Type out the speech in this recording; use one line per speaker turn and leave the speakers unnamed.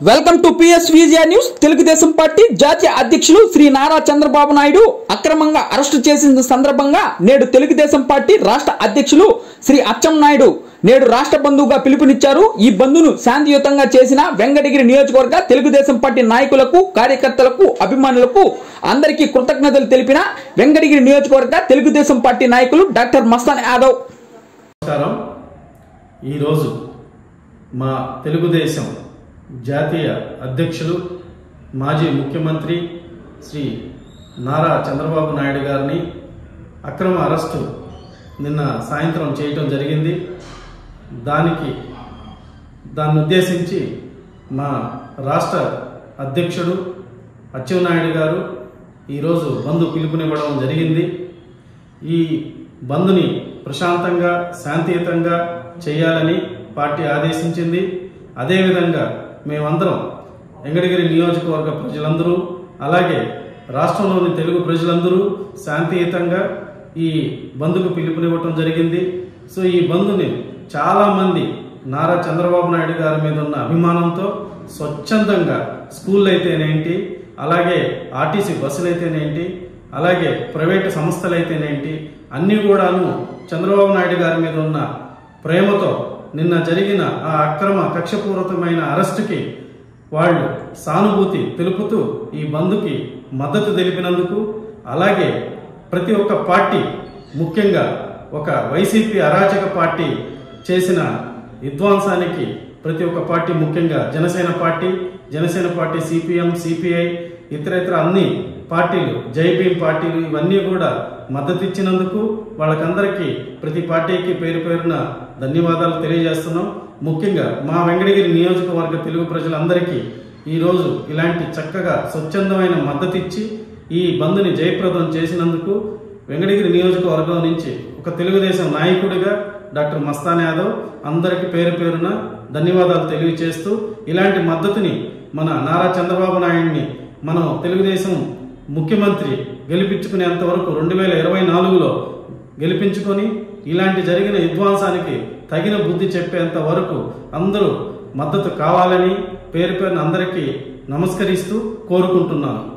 welcome to PS VGR news Telugudesam party జాతీయ అధ్యక్షులు శ్రీ నారా చంద్రబాబు నాయుడు అక్రమంగా అరెస్టు చేసిన సందర్భంగా నేడు తెలుగుదేశం పార్టీ రాష్ట్ర అధ్యక్షులు శ్రీ అచ్చం నాయుడు నేడు రాష్ట్ర బంధువుగా పిలుపునిచ్చారు ఈ బంధును శాంతియుతంగా చేసిన వెంకటగిరి నియోజకవర్గ తెలుగుదేశం పార్టీ నాయకులకు కార్యకర్తలకు అభిమానులకు అందరికీ కృతజ్ఞతలు తెలిపిన వెంకటగిరి నియోజకవర్గ తెలుగుదేశం పార్టీ నాయకులు డాక్టర్ మస్తాన్ యాదవ్
నమస్కారం ఈరోజు మా తెలుగుదేశం జాతీయ అధ్యక్షులు మాజీ ముఖ్యమంత్రి శ్రీ నారా చంద్రబాబు నాయుడు గారిని అక్రమ అరెస్టు నిన్న సాయంత్రం చేయటం జరిగింది దానికి దాన్ని ఉద్దేశించి మా రాష్ట్ర అధ్యక్షుడు అచ్చెన్నాయుడు గారు ఈరోజు బంధు పిలుపునివ్వడం జరిగింది ఈ బంద్ని ప్రశాంతంగా శాంతియుతంగా చేయాలని పార్టీ ఆదేశించింది అదేవిధంగా మేమందరం వెంకటగిరి నియోజకవర్గ ప్రజలందరూ అలాగే రాష్ట్రంలోని తెలుగు ప్రజలందరూ శాంతియుతంగా ఈ బంద్కు పిలుపునివ్వటం జరిగింది సో ఈ బంద్ని చాలామంది నారా చంద్రబాబు నాయుడు గారి మీద ఉన్న అభిమానంతో స్వచ్ఛందంగా స్కూల్ అయితేనేంటి అలాగే ఆర్టీసీ బస్సులు అయితేనేంటి అలాగే ప్రైవేటు సంస్థలు అయితేనేంటి అన్నీ కూడాను చంద్రబాబు నాయుడు గారి మీద ఉన్న ప్రేమతో నిన్న జరిగిన ఆ అక్రమ కక్షపూరితమైన అరెస్టుకి వాళ్ళు సానుభూతి తెలుపుతూ ఈ బంద్కి మద్దతు తెలిపినందుకు అలాగే ప్రతి ఒక్క పార్టీ ముఖ్యంగా ఒక వైసీపీ అరాచక పార్టీ చేసిన విధ్వంసానికి ప్రతి ఒక్క పార్టీ ముఖ్యంగా Janasena party Janasena party CPM CPI ఇతర ఇతర అన్ని పార్టీలు జై భీమ్ పార్టీలు ఇవన్నీ కూడా మద్దతు ఇచ్చినందుకు వాళ్ళకందరికీ ప్రతి పార్టీకి పేరు పేరున ధన్యవాదాలు తెలియజేస్తున్నాం ముఖ్యంగా మా వెంకటగిరి నియోజకవర్గ తెలుగు ప్రజలందరికీ ఈరోజు ఇలాంటి చక్కగా స్వచ్ఛందమైన మద్దతు ఇచ్చి ఈ బంద్ని జయప్రదం చేసినందుకు వెంకటగిరి నియోజకవర్గం నుంచి ఒక తెలుగుదేశం నాయకుడిగా డాక్టర్ మస్తాన్ యాదవ్ అందరికీ పేరు పేరున ధన్యవాదాలు తెలియజేస్తూ ఇలాంటి మద్దతుని మన నారా చంద్రబాబు నాయుడిని మనం తెలుగుదేశం ముఖ్యమంత్రి గెలిపించుకునేంత వరకు రెండు వేల ఇరవై నాలుగులో గెలిపించుకొని ఇలాంటి జరిగిన విధ్వంసానికి తగిన బుద్ధి చెప్పేంత వరకు అందరూ మద్దతు కావాలని పేరు పేరున అందరికీ నమస్కరిస్తూ కోరుకుంటున్నాను